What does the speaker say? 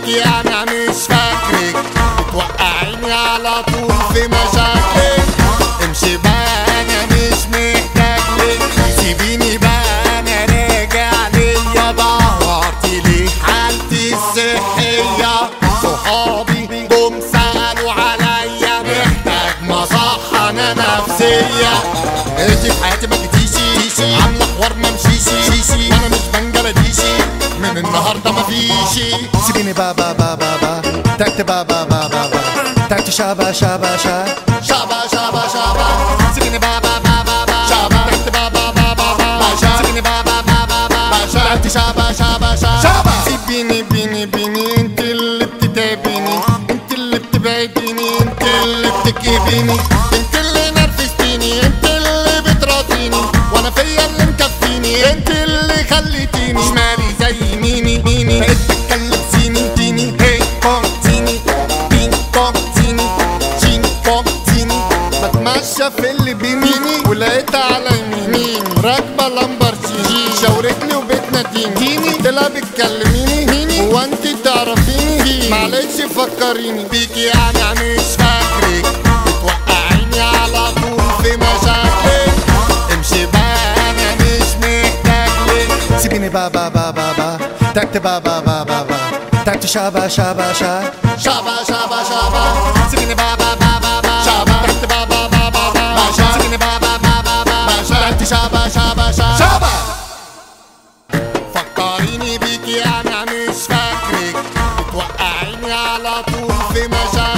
بيكي انا مش فاكرك بتوقعيني على طول في مشاكلك امشي بقى انا مش محتاج لك سيبيني بقى انا راجع ليا دورتي ليه حالتي الصحية صحابي جم سألوا عليا محتاج مصحة انا نفسية انتي في حياتي ما جيتيشي عاملة حوار ما مشيشي شيشي انا مش بنجلاديشي من النهاردة مفيشي سيبيني بابا بابا با تاكتي بابا بابا با تاكتي شابا شابا شا شابا شابا شابا سيبيني بابا بابا با شابا تحت بابا بابا با سيبيني بابا بابا با تحت شابا شابا شابا سيبيني بيني بيني انت اللي بتتعبيني انت اللي بتبعديني انت اللي بتكئبيني انت اللي نرفزتيني انت اللي بتراضيني وانا فيا اللي مكفيني انت اللي خليتيني شمالي زي ميني ميني بقيت بتكلم سيني تيني هي كونغ تيني بينج كونغ تيني شين كونغ تيني بتمشى في اللي بيني ولقيتها على يميني راكبة لامبرجيني شاورتني وبتناديني قلت لها بتكلميني هو انت تعرفيني معلش فكريني بيكي انا مش فاكرك بتوقعيني على طول في مشاكلك امشي بقى انا مش محتاج لك سيبيني بابا بابا با تاكتي بابا بابا با تاكتي شابا شابا شا شابا شابا شابا سيبيني بابا بابا با شابا تحت بابا بابا با سيبيني بابا بابا با تحت شابا شابا شابا فكريني بيكي انا مش فاكرك بتوقعيني على طول في مشاكل